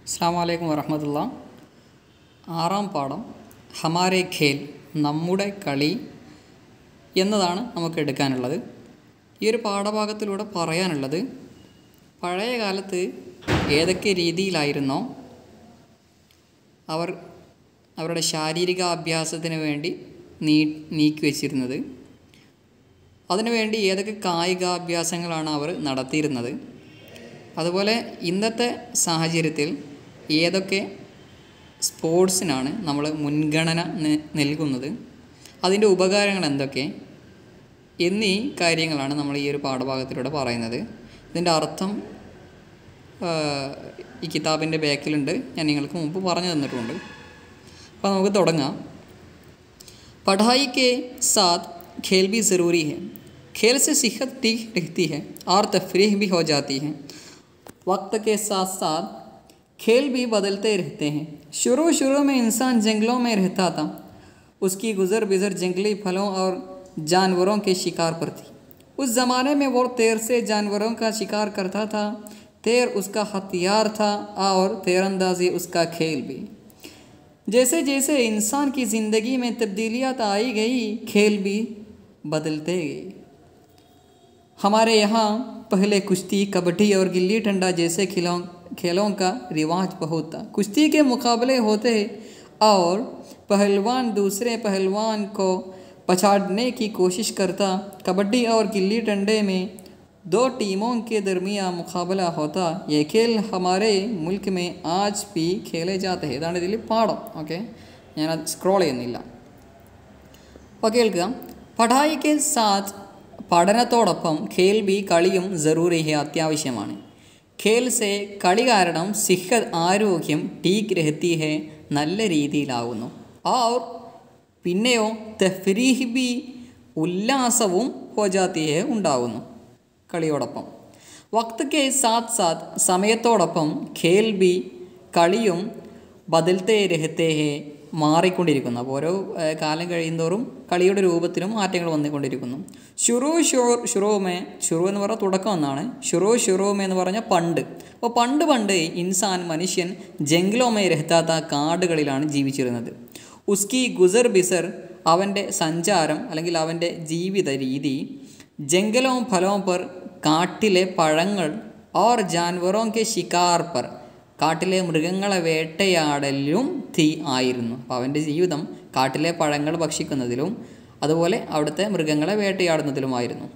അസ്സാം വലൈക്കും വറഹമത്തുള്ള ആറാം പാഠം ഹമാരെ ഖേൽ നമ്മുടെ കളി എന്നതാണ് നമുക്ക് എടുക്കാനുള്ളത് ഈ ഒരു പാഠഭാഗത്തിലൂടെ പറയാനുള്ളത് പഴയ കാലത്ത് ഏതൊക്കെ രീതിയിലായിരുന്നോ അവർ അവരുടെ ശാരീരിക അഭ്യാസത്തിന് വേണ്ടി നീ നീക്കി വച്ചിരുന്നത് അതിനുവേണ്ടി ഏതൊക്കെ കായികാഭ്യാസങ്ങളാണ് അവർ നടത്തിയിരുന്നത് അതുപോലെ ഇന്നത്തെ സാഹചര്യത്തിൽ ഏതൊക്കെ സ്പോർട്സിനാണ് നമ്മൾ മുൻഗണന ന- നൽകുന്നത് അതിൻ്റെ ഉപകാരങ്ങൾ എന്തൊക്കെ എന്നീ കാര്യങ്ങളാണ് നമ്മൾ ഈ ഒരു പാഠഭാഗത്തിലൂടെ പറയുന്നത് ഇതിൻ്റെ അർത്ഥം ആ, ഈ കിതാബിൻ്റെ ബാക്കിലുണ്ട് ഞാൻ നിങ്ങൾക്ക് മുമ്പ് പറഞ്ഞു തന്നിട്ടുണ്ട് അപ്പോൾ നമുക്ക് തുടങ്ങാം पढ़ाई के साथ खेल भी ज़रूरी है खेल से सेहत ठीक रहती है और तफरीह भी हो जाती है वक्त के साथ साथ खेल भी बदलते रहते हैं शुरू शुरू में इंसान जंगलों में रहता था उसकी गुज़र बिज़र जंगली फलों और जानवरों के शिकार पर थी उस ज़माने में वो तैर से जानवरों का शिकार करता था तैर उसका हथियार था और तीरंदाजी उसका खेल भी जैसे जैसे इंसान की ज़िंदगी में तब्दीलियाँ आई गई खेल भी बदलते गए हमारे यहाँ पहले कुश्ती कबड्डी और गिल्ली डंडा जैसे खिलों खेलों का रिवाज बहुत था कुश्ती के मुकाबले होते और पहलवान दूसरे पहलवान को पछाड़ने की कोशिश करता कबड्डी और गिल्ली डंडे में दो टीमों के दरमियान मुकाबला होता ये खेल हमारे मुल्क में आज भी खेले जाते हैं ഇതാണ് ഇതിൽ പാഠം ഓക്കെ ഞാനത് സ്ക്രോൾ ചെയ്യുന്നില്ല അപ്പോൾ കേൾക്കുക പഠായിക്ക് സാത്ത് പഠനത്തോടൊപ്പം ഖേൽ ബി കളിയും ജറൂറി ഹെ അത്യാവശ്യമാണ് ഖേൽ സെ കളി കാരണം സിഹത് ആരോഗ്യം ടീക്ക് രഹത്തി ഹെ നല്ല രീതിയിലാവുന്നു और പിന്നെയോ തഫ്രീഹ് ബി ഉല്ലാസവും ഹോജാത്തി ഹെ ഉണ്ടാവുന്നു കളിയോടൊപ്പം വക്ത് കെ സാത്ത് സാത്ത് സമയത്തോടൊപ്പം ഖേൽ ബി കളിയും ബദൽത്തെ രഹത്തെ ഹെ മാറിക്കൊണ്ടിരിക്കുന്നു അപ്പോൾ ഓരോ ഏഹ്, കാലം കഴിയുന്തോറും കളിയുടെ രൂപത്തിലും മാറ്റങ്ങൾ വന്നുകൊണ്ടിരിക്കുന്നു ഷുറു ഷുർ ഷുറോമേ ഷുറു എന്ന് പറഞ്ഞാൽ തുടക്കം എന്നാണ് ഷുറു ഷുറോമേ എന്ന് പറഞ്ഞാൽ പണ്ട് അപ്പോൾ പണ്ട് പണ്ട് ഇൻസാൻ മനുഷ്യൻ ജംഗ്ലോമേ രഹത്താത്ത കാടുകളിലാണ് ജീവിച്ചിരുന്നത് ഉസ്കി ഗുസർ ബിസർ അവൻ്റെ സഞ്ചാരം അല്ലെങ്കിൽ അവൻ്റെ ജീവിത രീതി ജംഗലോം ഫലോം പർ കാട്ടിലെ പഴങ്ങൾ ഓർ ജാൻവറോം കെ ശിക്കാർ പർ കാട്ടിലെ മൃഗങ്ങളെ വേട്ടയാടലിലും തീ ആയിരുന്നു അപ്പോൾ അവൻ്റെ ജീവിതം കാട്ടിലെ പഴങ്ങൾ ഭക്ഷിക്കുന്നതിലും അതുപോലെ അവിടുത്തെ മൃഗങ്ങളെ വേട്ടയാടുന്നതിലുമായിരുന്നു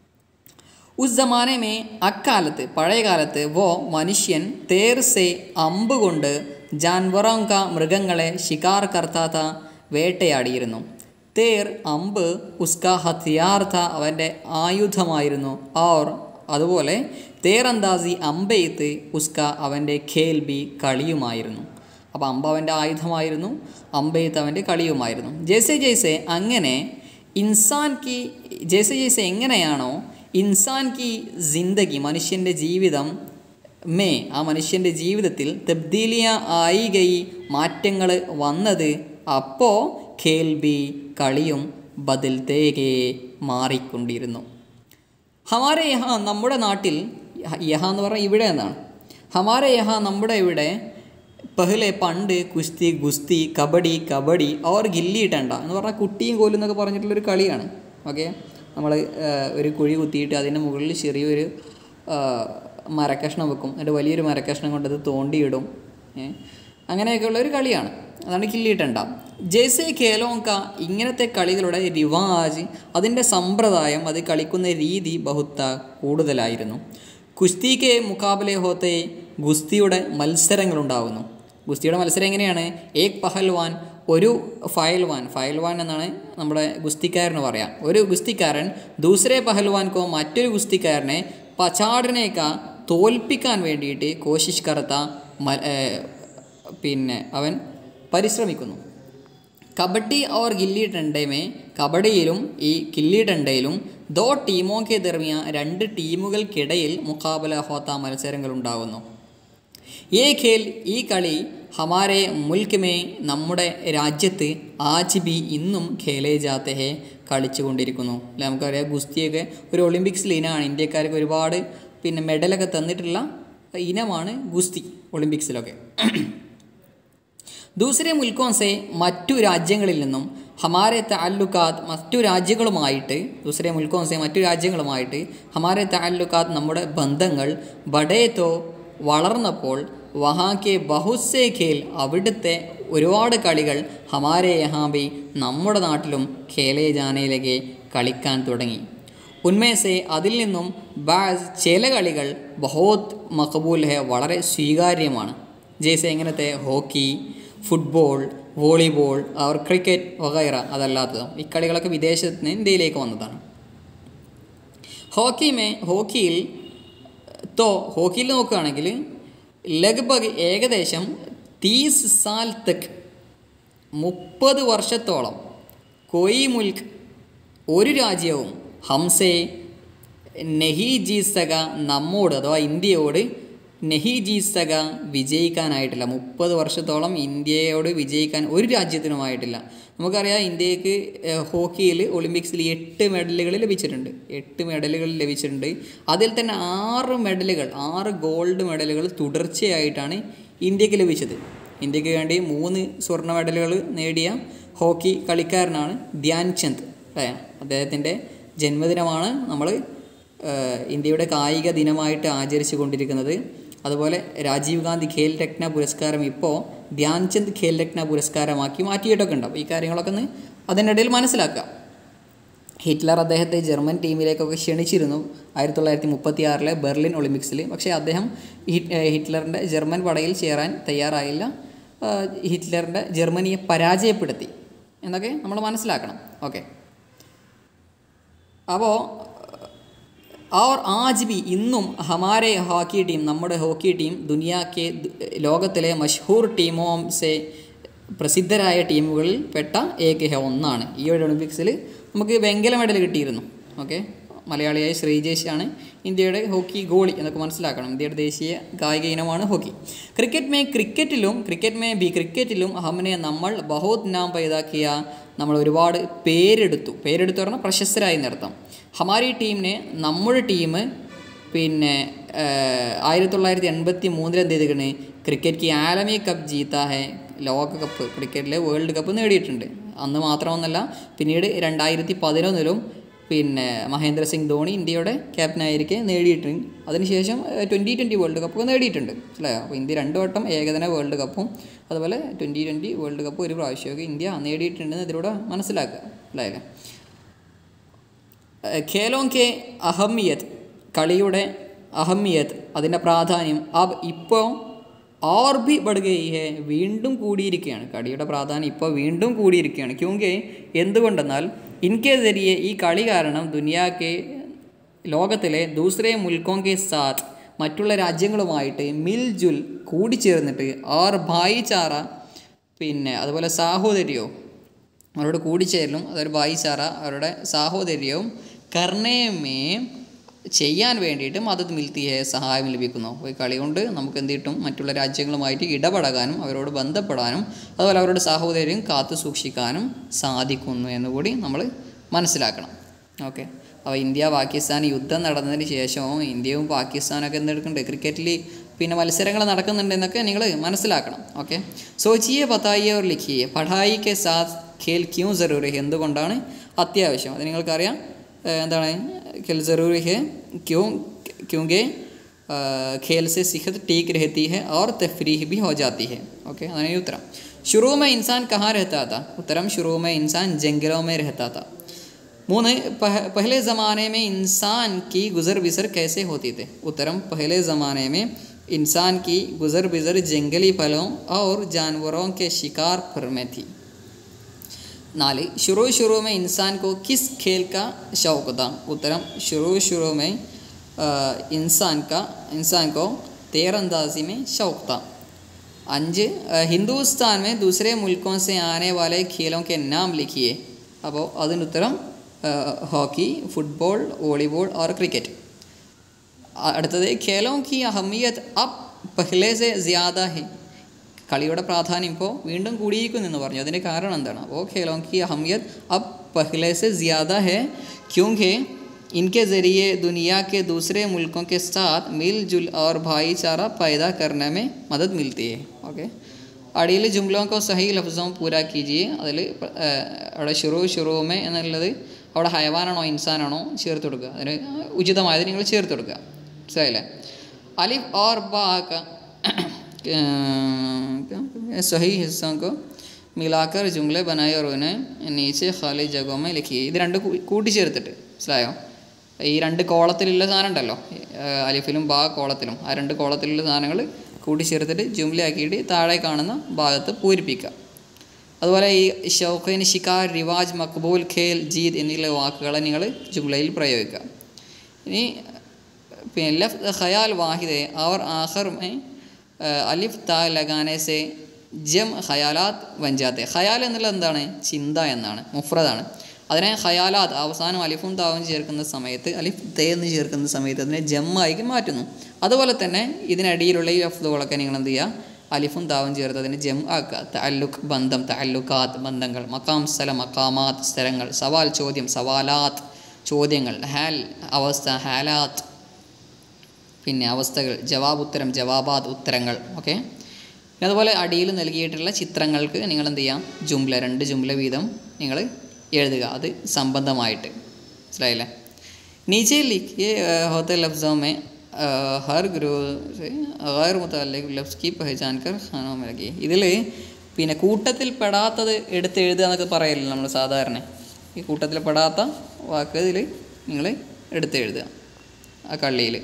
ഉസ് ജമാനെ മേ അക്കാലത്ത് പഴയ കാലത്ത് വോ മനുഷ്യൻ തേർ സെ അമ്പ് കൊണ്ട് ജാൻവറോങ്ക മൃഗങ്ങളെ ശിക്കാർ കർത്താത്ത വേട്ടയാടിയിരുന്നു തേർ അമ്പ് ഉസ്ക ഹത്തിയാർത്ത അവൻ്റെ ആയുധമായിരുന്നു ഓർ അതുപോലെ തേറന്താസി അമ്പെയ്ത്ത് ഉസ്ക അവൻ്റെ ഖേൽബി കളിയുമായിരുന്നു അപ്പോൾ അമ്പ അവൻ്റെ ആയുധമായിരുന്നു അമ്പെയ്ത്ത് അവൻ്റെ കളിയുമായിരുന്നു ജैसे ജैसे അങ്ങനെ ഇൻസാൻ കി ജैसे ജैसे എങ്ങനെയാണോ ഇൻസാൻ കി ജിന്ദഗി മനുഷ്യൻ്റെ ജീവിതം മേ ആ മനുഷ്യൻ്റെ ജീവിതത്തിൽ തബ്ദീലിയ ആയി ഗൈ മാറ്റങ്ങൾ വന്നത് അപ്പോൾ ഖേൽബി കളിയും ബദൽത്തേകെ മാറിക്കൊണ്ടിരുന്നു ഹമാരെ യഹ നമ്മുടെ നാട്ടിൽ യഹ എന്ന് പറഞ്ഞാൽ ഇവിടെ എന്നാണ് ഹമാരെ യഹ നമ്മുടെ ഇവിടെ പഹലെ പണ്ട് കുസ്തി ഗുസ്തി കബഡി കബഡി ഓർ ഗില്ലി ടണ്ട എന്ന് പറഞ്ഞാൽ കുട്ടിയും കോലും എന്നൊക്കെ പറഞ്ഞിട്ടുള്ളൊരു കളിയാണ് ഓക്കെ നമ്മൾ ഒരു കുഴി കുത്തിയിട്ട് അതിൻ്റെ മുകളിൽ ചെറിയൊരു ആ, മരക്കഷ്ണം വെക്കും എന്നിട്ട് വലിയൊരു മരക്കഷ്ണം കൊണ്ടത് തോണ്ടിയിടും ഏ? അങ്ങനെയൊക്കെയുള്ള ഒരു കളിയാണ് അതാണ് കില്ലിട്ടണ്ട ജയ്സെ ഖേലോങ്ക ഇങ്ങനത്തെ കളികളുടെ റിവാജ് അതിൻ്റെ സമ്പ്രദായം അത് കളിക്കുന്ന രീതി ബഹുത്ത കൂടുതലായിരുന്നു കുസ്തിക്ക് മുക്കാബലെ ഹോത്തെ ഗുസ്തിയുടെ മത്സരങ്ങളുണ്ടാകുന്നു ഗുസ്തിയുടെ മത്സരം എങ്ങനെയാണ് ഏക് പഹൽവാൻ ഒരു ഫയൽവാൻ ഫയൽവാൻ എന്നാണ് നമ്മുടെ ഗുസ്തിക്കാരന് പറയാം ഒരു ഗുസ്തിക്കാരൻ ദൂസരെ പഹൽവാൻക്കോ മറ്റൊരു ഗുസ്തിക്കാരനെ പചാടനേക്ക തോൽപ്പിക്കാൻ വേണ്ടിയിട്ട് കോശിഷ് കർത്ത മ ഏർ പിന്നെ അവൻ പരിശ്രമിക്കുന്നു കബഡി और ഗില്ലി ഡണ്ടയമേ കബഡിയിലും ഈ ഗില്ലി ഡണ്ടയിലും ദോ ടീമോ കെ ദർമിയ രണ്ട് ടീമുകൾക്കിടയിൽ മുക്കാബല ഹോത്ത മത്സരങ്ങൾ ഉണ്ടാകുന്നു ഈ ഖേൽ ഈ കളി ഹമാരെ മുൽക്ക് മേ നമ്മുടെ രാജ്യത്ത് ആജ് ബി ഇന്നും ഖേലേ ജാത്തെ ഹെ കളിച്ചുകൊണ്ടിരിക്കുന്നു അല്ലെ നമുക്കറിയാം ഗുസ്തിയൊക്കെ ഒരു ഒളിമ്പിക്സിൽ ഇനാണ് ഇന്ത്യക്കാർക്ക് ഒരുപാട് പിന്നെ മെഡലൊക്കെ തന്നിട്ടുള്ള ഇനമാണ് ഗുസ്തി ഒളിമ്പിക്സിലൊക്കെ ദൂസരെ മുൽക്കോം സെ മറ്റു രാജ്യങ്ങളിൽ നിന്നും ഹമാരെ താല്ലുക്കാത്ത് മറ്റു രാജ്യങ്ങളുമായിട്ട് ദൂസരെ മുൽക്കോം സെ മറ്റു രാജ്യങ്ങളുമായിട്ട് ഹമാരെ താല്ലുക്കാത്ത് നമ്മുടെ ബന്ധങ്ങൾ ബഡേത്തോ വളർന്നപ്പോൾ വഹാക്കെ ബഹുസെ ഖേൽ അവിടുത്തെ ഒരുപാട് കളികൾ ഹമാരെ യഹാബി നമ്മുടെ നാട്ടിലും ഖേലെ ജാനയിലേക്ക് കളിക്കാൻ തുടങ്ങി ഉന്മേസെ അതിൽ നിന്നും ബാസ് ചില കളികൾ ബഹോത് മഖബൂൽ ഹെ വളരെ സ്വീകാര്യമാണ് ജയ്സെ എങ്ങനത്തെ ഹോക്കി ഫുട്ബോൾ വോളിബോൾ അവർ ക്രിക്കറ്റ് വഗൈറ അതല്ലാത്തതും ഈ കളികളൊക്കെ വിദേശത്ത് നിന്ന് ഇന്ത്യയിലേക്ക് വന്നതാണ് ഹോക്കി മേ ഹോക്കിയിൽ തോ ഹോക്കിയിൽ നോക്കുകയാണെങ്കിൽ ലഗ്ഭഗ് ഏകദേശം തീസ് സാൽ തക് മുപ്പത് വർഷത്തോളം കൊയ് മുൽക്ക് ഒരു രാജ്യവും ഹംസെ നെഹി ജീസക നമ്മോട് അഥവാ ഇന്ത്യയോട് നെഹി ജീസക വിജയിക്കാനായിട്ടില്ല മുപ്പത് വർഷത്തോളം ഇന്ത്യയോട് വിജയിക്കാൻ ഒരു രാജ്യത്തിനുമായിട്ടില്ല നമുക്കറിയാം ഇന്ത്യക്ക് ഹോക്കിയിൽ ഒളിമ്പിക്സിൽ എട്ട് മെഡലുകൾ ലഭിച്ചിട്ടുണ്ട് എട്ട് മെഡലുകൾ ലഭിച്ചിട്ടുണ്ട് അതിൽ തന്നെ ആറ് മെഡലുകൾ ആറ് ഗോൾഡ് മെഡലുകൾ തുടർച്ചയായിട്ടാണ് ഇന്ത്യക്ക് ലഭിച്ചത് ഇന്ത്യക്ക് വേണ്ടി മൂന്ന് സ്വർണ്ണ മെഡലുകൾ നേടിയ ഹോക്കി കളിക്കാരനാണ് ധ്യാൻ ചന്ദ് അല്ലേ അദ്ദേഹത്തിൻ്റെ ജന്മദിനമാണ് നമ്മൾ ഇന്ത്യയുടെ കായിക ദിനമായിട്ട് ആചരിച്ചു കൊണ്ടിരിക്കുന്നത് അതുപോലെ രാജീവ് ഗാന്ധി ഖേൽ രത്ന പുരസ്കാരം ഇപ്പോൾ ധ്യാൻചന്ദ് ഖേൽ രത്ന പുരസ്കാരമാക്കി മാറ്റിയിട്ടൊക്കെ ഉണ്ടാവും ഈ കാര്യങ്ങളൊക്കെ ഒന്ന് അതിനിടയിൽ മനസ്സിലാക്കുക ഹിറ്റ്ലർ അദ്ദേഹത്തെ ജർമ്മൻ ടീമിലേക്കൊക്കെ ക്ഷണിച്ചിരുന്നു ആയിരത്തി തൊള്ളായിരത്തി മുപ്പത്തി ആറിലെ ബെർലിൻ ഒളിമ്പിക്സിൽ പക്ഷേ അദ്ദേഹം ഹിറ്റ്ലറിൻ്റെ ജർമ്മൻ പടയിൽ ചേരാൻ തയ്യാറായില്ല ഹിറ്റ്ലറിൻ്റെ ജർമ്മനിയെ പരാജയപ്പെടുത്തി എന്നൊക്കെ നമ്മൾ മനസ്സിലാക്കണം ഓക്കെ അപ്പോൾ और आज भी ഇന്നും ഹമാരെ ഹോക്കി ടീം നമ്മുടെ ഹോക്കി ടീം ദുനിയാക്കെ ലോകത്തിലെ മഷഹൂർ ടീമോ സെ പ്രസിദ്ധരായ ടീമുകളിൽ പെട്ട ഏക ഹെ ഒന്നാണ് ഈ ഒരു ഒളിമ്പിക്സിൽ നമുക്ക് വെങ്കല മെഡൽ കിട്ടിയിരുന്നു ഓക്കെ മലയാളിയായ ശ്രീജേഷാണ് ഇന്ത്യയുടെ ഹോക്കി ഗോളി എന്നൊക്കെ മനസ്സിലാക്കണം ഇന്ത്യയുടെ ദേശീയ കായിക ഇനമാണ് ഹോക്കി ക്രിക്കറ്റ് മേ ക്രിക്കറ്റിലും ക്രിക്കറ്റ് മേ ബി ക്രിക്കറ്റിലും ഹമനെ നമ്മൾ ബഹോത് നാം പൈതാക്കിയ നമ്മൾ ഒരുപാട് പേരെടുത്തു പേരെടുത്തു പറഞ്ഞാൽ പ്രശസ്തരായി നിർത്താം ഹമാരി ടീമിനെ നമ്മുടെ ടീം പിന്നെ ആയിരത്തി തൊള്ളായിരത്തി എൺപത്തി മൂന്നിൽ എന്ത് ചെയ്തിരിക്കണ് ക്രിക്കറ്റ് ആലമി കപ്പ് ജീത്ത ഹെ ലോകകപ്പ് ക്രിക്കറ്റിലെ വേൾഡ് കപ്പ് നേടിയിട്ടുണ്ട് അന്ന് മാത്രമൊന്നല്ല പിന്നീട് രണ്ടായിരത്തി പതിനൊന്നിലും പിന്നെ മഹേന്ദ്ര സിംഗ് ധോണി ഇന്ത്യയുടെ ക്യാപ്റ്റനായിരിക്കെ നേടിയിട്ടുണ്ട് അതിനുശേഷം ട്വൻറ്റി ട്വൻറ്റി വേൾഡ് കപ്പൊക്കെ നേടിയിട്ടുണ്ട് അല്ലേ അപ്പോൾ ഇന്ത്യ രണ്ട് വട്ടം ഏകദിന വേൾഡ് കപ്പും അതുപോലെ ട്വൻറ്റി ട്വൻറ്റി വേൾഡ് കപ്പ് ഒരു പ്രാവശ്യമൊക്കെ ഇന്ത്യ നേടിയിട്ടുണ്ടെന്ന് ഇതിലൂടെ മനസ്സിലാക്കുക അല്ലേ ഖേലോം കെ അഹമ്മിയത്ത് കളിയുടെ അഹമ്മിയത്ത് അതിൻ്റെ പ്രാധാന്യം അബ് ഇപ്പോൾ ഓർ ബി ബടുകയി ഹേ വീണ്ടും കൂടിയിരിക്കുകയാണ് കളിയുടെ പ്രാധാന്യം ഇപ്പോൾ വീണ്ടും കൂടിയിരിക്കുകയാണ് ക്യോങ്കെ എന്തുകൊണ്ടെന്നാൽ ഇൻകെ ദരിയെ ഈ കളി കാരണം ദുനിയാക്കെ ലോകത്തിലെ ദൂസരെ മുൽക്കോം കെ സാത്ത് മറ്റുള്ള രാജ്യങ്ങളുമായിട്ട് മിൽജുൽ കൂടിച്ചേർന്നിട്ട് ആർ ഭായിചാറ പിന്നെ അതുപോലെ സാഹോദര്യോ അവരോട് കൂടിച്ചേരലും അതൊരു ഭായിചാറ അവരുടെ സാഹോദര്യവും കർണയമേ ചെയ്യാൻ വേണ്ടിയിട്ട് മദത് മിൽത്തിയെ സഹായം ലഭിക്കുന്നു അപ്പോൾ ഈ കളി കൊണ്ട് നമുക്ക് എന്ത് കിട്ടും മറ്റുള്ള രാജ്യങ്ങളുമായിട്ട് ഇടപഴകാനും അവരോട് ബന്ധപ്പെടാനും അതുപോലെ അവരുടെ സാഹോദര്യം കാത്തു സൂക്ഷിക്കാനും സാധിക്കുന്നു എന്നുകൂടി നമ്മൾ മനസ്സിലാക്കണം ഓക്കെ അപ്പോൾ ഇന്ത്യ പാകിസ്ഥാൻ യുദ്ധം നടന്നതിന് ശേഷവും ഇന്ത്യയും പാകിസ്ഥാനൊക്കെ എന്തെടുക്കുന്നുണ്ട് ക്രിക്കറ്റിൽ പിന്നെ മത്സരങ്ങൾ നടക്കുന്നുണ്ട് എന്നൊക്കെ നിങ്ങൾ മനസ്സിലാക്കണം ഓക്കെ സോച്ചിയെ പത്തായിയെ ഓർ ലിഖിയെ പഠായി കെ സാത്ത് ഖേൽ ക്യൂ ജറൂറി എന്തുകൊണ്ടാണ് അത്യാവശ്യം അത് നിങ്ങൾക്കറിയാം എന്താണ് खेल ज़रूरी है क्यों क्योंकि खेल से सेहत ठीक रहती है और तफरीह भी हो जाती है ओके अതാണ് ഈ ഉത്തരം शुरू में इंसान कहाँ रहता था उत्तरम शुरू में इंसान जंगलों में रहता था മൂന്ന് पह, पहले ज़माने में इंसान की गुज़र बिसर कैसे होती थे उत्तरम पहले ज़माने में इंसान की गुज़र बिसर जंगली फलों और जानवरों के शिकार पर में थी नाली शुरू शुरू में इंसान को किस खेल का शौक था उत्तरम शुरू शुरू में आ, इंसान का इंसान को तीरंदाजी में शौक था അഞ്ച് ഹിന്ദുസ്ഥാൻ में दूसरे मुल्कों से आने वाले खेलों के नाम लिखिए അപ്പോൾ അതിന് ഉത്തരം ഹോക്കി ഫുട്ബോൾ വോളിബോൾ ഓർ ക്രിക്കറ്റ് അടുത്തത് ഖേലോं की अहमियत अब पहले से ज़्यादा है കളിയുടെ പ്രാധാന്യം ഇപ്പോൾ വീണ്ടും കൂടിയിരിക്കുന്നു എന്ന് പറഞ്ഞു അതിൻ്റെ കാരണം എന്താണ് അപ്പോൾ ഖേലോं की अहमियत अब पहले से ज़्यादा है क्योंकि इनके ज़रिए दुनिया के दूसरे मुल्कों के साथ मिलजुल और भाईचारा पैदा करने में मदद मिलती है ओके അടിയിൽ ജുംലോ കോ സഹി ലഫ്സോം പൂരാ കീജിയെ അതിൽ അവിടെ ഷുറു ഷുറൂമെ എന്നുള്ളത് അവിടെ ഹയവാനാണോ ഇൻസാനാണോ ചേർത്ത് കൊടുക്കുക അതിന് ഉചിതമായത് നിങ്ങൾ ചേർത്ത് കൊടുക്കുക മനസ്സിലായില്ലേ അലിഫ് ഓർ ബാ सही हिस्सों को मिलाकर जुमले बनाए और उन्हें नीचे खाली जगहों में लिखिए ഇത് രണ്ട് കൂ- കൂട്ടിച്ചേർത്തിട്ട് മനസ്സിലായോ ഈ രണ്ട് കോളത്തിലുള്ള സാധനം ഉണ്ടല്ലോ ഏഹ് അലിഫിലും ബാ കോളത്തിലും ആ രണ്ട് കോളത്തിലുള്ള സാധനങ്ങൾ കൂട്ടിച്ചേർത്തിട്ട് ജുംലയാക്കിയിട്ട് താഴെ കാണുന്ന ഭാഗത്ത് പൂരിപ്പിക്കുക അതുപോലെ ഈ ഷൗഖൈൻ ഷിക്കാർ റിവാജ് മക്ബൂൽ ഖേൽ ജീദ് എന്നുള്ള വാക്കുകളെ നിങ്ങൾ ജുംലയിൽ പ്രയോഗിക്കുക ഇനി പിന്നെ ലഫ് ഖയാൽ വാഹിദ് और आखिर में अ, അലിഫ് താ ലഗാനെ സെ ജം ഖയാലാത്ത് വഞ്ചാത്തെ ഖയാൽ എന്നുള്ളത് എന്താണ് ചിന്ത എന്നാണ് മുഫ്രദാണ് അതിനെ ഖയാലാത്ത് അവസാനം അലിഫും താവും ചേർക്കുന്ന സമയത്ത് അലിഫ് തേ എന്ന് ചേർക്കുന്ന സമയത്ത് അതിനെ ജമ്മായിക്ക് മാറ്റുന്നു അതുപോലെ തന്നെ ഇതിനടിയിലുള്ള ഈ ലഫ്ദുകളൊക്കെ നിങ്ങൾ എന്ത് ചെയ്യുക അലിഫും താവും ചേർത്ത് അതിനെ ജം ആക്കുക തഅല്ലുഖ് ബന്ധം തഅല്ലുഖാത്ത് ബന്ധങ്ങൾ മക്കാം സ്ഥലം മക്കാമാത്ത് സ്ഥലങ്ങൾ സവാൽ ചോദ്യം സവാലാത്ത് ചോദ്യങ്ങൾ ഹാൽ അവസ്ഥ ഹാലാത്ത് പിന്നെ അവസ്ഥകൾ ജവാബ് ഉത്തരം ജവാബാദ് ഉത്തരങ്ങൾ ഓക്കെ അതുപോലെ അടിയിൽ നൽകിയിട്ടുള്ള ചിത്രങ്ങൾക്ക് നിങ്ങൾ എന്ത് ചെയ്യാം ജുംല രണ്ട് ജുംല വീതം നിങ്ങൾ എഴുതുക അത് സംബന്ധമായിട്ട് മനസ്സിലായില്ലേ नीचे लिखे अ, होते लफ्ज़ों में अ, हर ग्रोह से गैर मुतल्लिक लफ्ज़ की पहचान कर खानों में लगी ഇതിൽ പിന്നെ കൂട്ടത്തിൽ പെടാത്തത് എടുത്ത് എഴുതുക എന്നൊക്കെ പറയല്ലോ നമ്മൾ സാധാരണ ഈ കൂട്ടത്തിൽ പെടാത്ത വാക്ക് ഇതിൽ നിങ്ങൾ എടുത്ത് എഴുതുക ആ കള്ളിയിൽ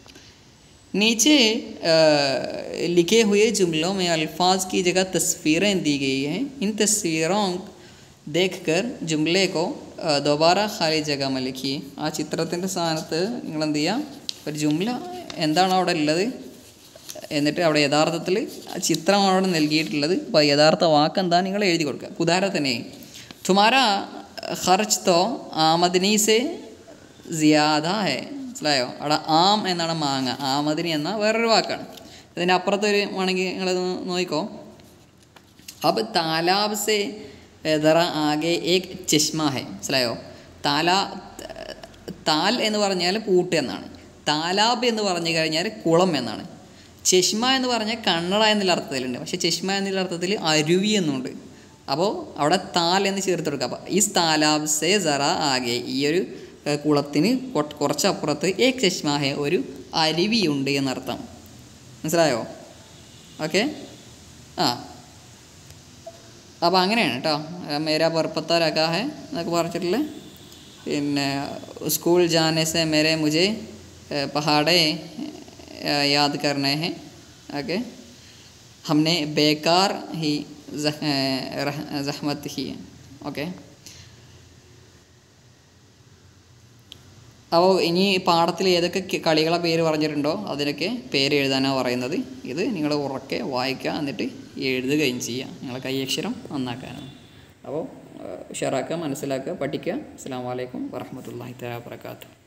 नीचे अ, लिखे हुए जुमलों में अल्फाज की जगह तस्वीरें दी गई हैं इन तस्वीरों देखकर जुमले को अ, दोबारा खाली जगह में लिखिए ആ ചിത്രത്തിൻ്റെ സ്ഥാനത്ത് നിങ്ങൾ എന്ത് ചെയ്യുക ഒരു ജുംല എന്താണ് അവിടെ ഉള്ളത് എന്നിട്ട് അവിടെ യഥാർത്ഥത്തിൽ ആ ചിത്രം അവിടെ നൽകിയിട്ടുള്ളത് അപ്പോൾ യഥാർത്ഥ വാക്ക് എന്താ നിങ്ങൾ എഴുതി കൊടുക്കുക ഉദാഹരണത്തിന് തുമാര ഖർച്ച് തോ ആമദനി സെ സിയാദ ഹെ മനസ്സിലായോ അവിടെ ആം എന്നാണ് മാങ്ങ ആമദിനി എന്ന വേറൊരു വാക്കാണ് ഇതിൻ്റെ അപ്പുറത്തൊരു വേണമെങ്കിൽ നിങ്ങളത് നോക്കിക്കോ अब तालाब से ज़रा आगे एक चश्मा है മനസ്സിലായോ താലാ താൽ എന്ന് പറഞ്ഞാൽ പൂട്ട് എന്നാണ് താലാബ് എന്ന് പറഞ്ഞു കഴിഞ്ഞാൽ കുളം എന്നാണ് ചഷ്മ എന്ന് പറഞ്ഞാൽ കണ്ണട എന്നുള്ള അർത്ഥത്തിലുണ്ട് പക്ഷേ ചഷ്മ എന്നുള്ള അർത്ഥത്തിൽ അരുവി എന്നുണ്ട് അപ്പോൾ അവിടെ താൽ എന്ന് ചേർത്ത് കൊടുക്കുക അപ്പോൾ ഈ താലാബ് സേ സറ ആകെ ഈ ഒരു ഏഹ്, കുളത്തിന് കൊ- കുറച്ചപ്പുറത്ത് ഏക് ചഷ്മ ഹെ ഒരു അരുവിയുണ്ട് എന്നർത്ഥം മനസ്സിലായോ ഓക്കെ ആ അപ്പോൾ അങ്ങനെയാണ് കേട്ടോ മേരാ ബർപ്പത്ത രകാ ഹെ എന്നൊക്കെ പറഞ്ഞിട്ടുള്ള പിന്നെ സ്കൂൾ ജാനെ സെ മേരെ മുझे പഹാടെ യാദ് करने हैं ഓക്കെ हमने बेकार ही जह- रह- जहमत ही है ഓക്കെ അപ്പോൾ ഇനി പാഠത്തിൽ ഏതൊക്കെ ക- കളികളെ പേര് പറഞ്ഞിട്ടുണ്ടോ അതിനൊക്കെ പേര് എഴുതാനാണ് പറയുന്നത് ഇത് നിങ്ങൾ ഉറക്കെ വായിക്കുക എന്നിട്ട് എഴുതുകയും ചെയ്യുക നിങ്ങളെ കൈയക്ഷരം നന്നാക്കാനാണ് അപ്പോൾ ഉഷാറാക്കുക മനസ്സിലാക്കുക പഠിക്കുക അസ്സാം വലൈക്കും വറഹമത്തല്ലാഹി തല വാത്തു